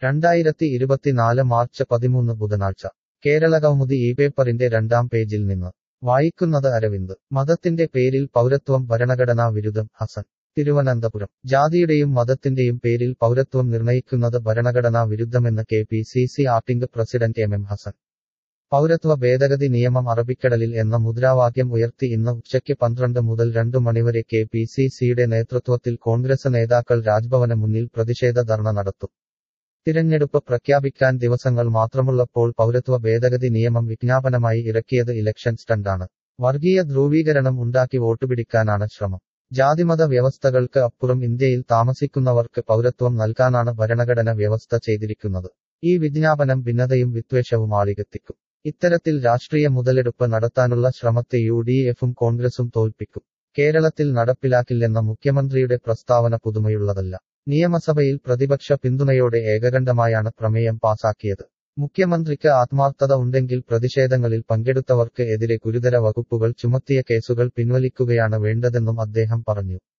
രണ്ടായിരത്തി ഇരുപത്തിനാല് മാർച്ച് പതിമൂന്ന് ബുധനാഴ്ച കേരള കൗമുദി ഈ പേപ്പറിന്റെ രണ്ടാം പേജിൽ നിന്ന് വായിക്കുന്നത് അരവിന്ദ് മതത്തിന്റെ പേരിൽ പൗരത്വം ഭരണഘടനാ വിരുദ്ധം ഹസൻ തിരുവനന്തപുരം ജാതിയുടെയും മതത്തിന്റെയും പേരിൽ പൗരത്വം നിർണയിക്കുന്നത് ഭരണഘടനാ വിരുദ്ധമെന്ന് K P C C acting president M M Hassan പൗരത്വ ഭേദഗതി നിയമം അറബിക്കടലിൽ എന്ന മുദ്രാവാക്യം ഉയർത്തി ഇന്ന് ഉച്ചയ്ക്ക് പന്ത്രണ്ട് മുതൽ രണ്ടു മണിവരെ കെ പി സി സിയുടെ നേതൃത്വത്തിൽ കോൺഗ്രസ് നേതാക്കൾ രാജ്ഭവന് മുന്നിൽ പ്രതിഷേധ ധർണ നടത്തും തിരഞ്ഞെടുപ്പ് പ്രഖ്യാപിക്കാൻ ദിവസങ്ങൾ മാത്രമുള്ളപ്പോൾ പൗരത്വ ഭേദഗതി നിയമം വിജ്ഞാപനമായി ഇറക്കിയത് ഇലക്ഷൻ സ്റ്റണ്ടാണ് വർഗീയ ധ്രുവീകരണം ഉണ്ടാക്കി വോട്ടുപിടിക്കാനാണ് ശ്രമം ജാതിമത വ്യവസ്ഥകൾക്ക് അപ്പുറം ഇന്ത്യയിൽ താമസിക്കുന്നവർക്ക് പൗരത്വം നൽകാനാണ് ഭരണഘടന വ്യവസ്ഥ ചെയ്തിരിക്കുന്നത് ഈ വിജ്ഞാപനം ഭിന്നതയും വിദ്വേഷവും ആളികത്തിക്കും ഇത്തരത്തിൽ രാഷ്ട്രീയ മുതലെടുപ്പ് നടത്താനുള്ള ശ്രമത്തെ യു ഡി എഫും കോൺഗ്രസും തോൽപ്പിക്കും കേരളത്തിൽ നടപ്പിലാക്കില്ലെന്ന മുഖ്യമന്ത്രിയുടെ പ്രസ്താവന പുതുമയുള്ളതല്ല നിയമസഭയിൽ പ്രതിപക്ഷ പിന്തുണയോടെ ഏകകണ്ഠമായാണ് പ്രമേയം പാസാക്കിയത് മുഖ്യമന്ത്രിക്ക് ആത്മാർത്ഥത ഉണ്ടെങ്കിൽ പ്രതിഷേധങ്ങളിൽ പങ്കെടുത്തവർക്ക് എതിരെ ഗുരുതര വകുപ്പുകൾ ചുമത്തിയ കേസുകൾ പിൻവലിക്കുകയാണ് വേണ്ടതെന്നും അദ്ദേഹം പറഞ്ഞു